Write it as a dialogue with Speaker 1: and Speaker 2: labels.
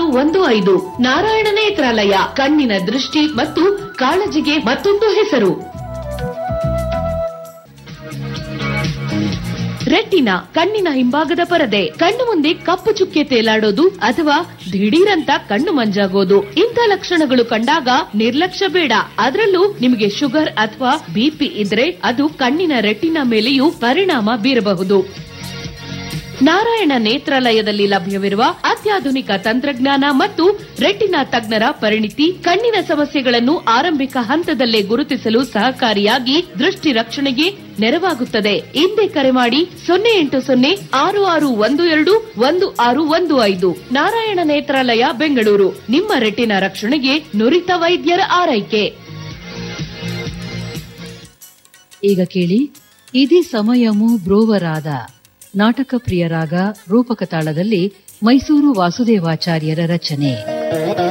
Speaker 1: ಒಂದು ಐದು ನಾರಾಯಣ ನೇತ್ರಾಲಯ ಕಣ್ಣಿನ ದೃಷ್ಟಿ ಮತ್ತು ಕಾಳಜಿಗೆ ಮತ್ತೊಂದು ಹೆಸರು ರೆಟಿನಾ ಕಣ್ಣಿನ ಹಿಂಭಾಗದ ಪರದೆ ಕಣ್ಣು ಮುಂದೆ ಕಪ್ಪು ಚುಕ್ಕೆ ತೇಲಾಡೋದು ಅಥವಾ ದಿಢೀರಂತ ಕಣ್ಣು ಮಂಜಾಗೋದು ಇಂಥ ಲಕ್ಷಣಗಳು ಕಂಡಾಗ ನಿರ್ಲಕ್ಷ್ಯ ಬೇಡ ಅದರಲ್ಲೂ ನಿಮಗೆ ಶುಗರ್ ಅಥವಾ ಬಿಪಿ ಇದ್ರೆ ಅದು ಕಣ್ಣಿನ ರೆಟಿನಾ ಮೇಲೆಯೂ ಪರಿಣಾಮ ಬೀರಬಹುದು ನಾರಾಯಣ ನೇತ್ರಾಲಯದಲ್ಲಿ ಲಭ್ಯವಿರುವ ಅತ್ಯಾಧುನಿಕ ತಂತ್ರಜ್ಞಾನ ಮತ್ತು ರೆಟಿನಾ ತಜ್ಞರ ಪರಿಣಿತಿ ಕಣ್ಣಿನ ಸಮಸ್ಯೆಗಳನ್ನು ಆರಂಭಿಕ ಹಂತದಲ್ಲೇ ಗುರುತಿಸಲು ಸಹಕಾರಿಯಾಗಿ ದೃಷ್ಟಿ ರಕ್ಷಣೆಗೆ ನೆರವಾಗುತ್ತದೆ ಹಿಂದೆ ಕರೆ ಮಾಡಿ ಸೊನ್ನೆ ಎಂಟು ಸೊನ್ನೆ ಆರು ಆರು ಒಂದು ಎರಡು ಒಂದು ಆರು ಒಂದು ಐದು ನಾರಾಯಣ ನೇತ್ರಾಲಯ ಬೆಂಗಳೂರು ನಿಮ್ಮ ರೆಟಿನಾ ರಕ್ಷಣೆಗೆ ನುರಿತ ವೈದ್ಯರ ಆರೈಕೆ
Speaker 2: ಈಗ ಕೇಳಿ ಇದೇ ಸಮಯಮು ಬ್ರೋವರಾದ ನಾಟಕ ಪ್ರಿಯರಾಗ ರೂಪಕ ತಾಳದಲ್ಲಿ ಮೈಸೂರು ವಾಸುದೇವಾಚಾರ್ಯರ ರಚನೆ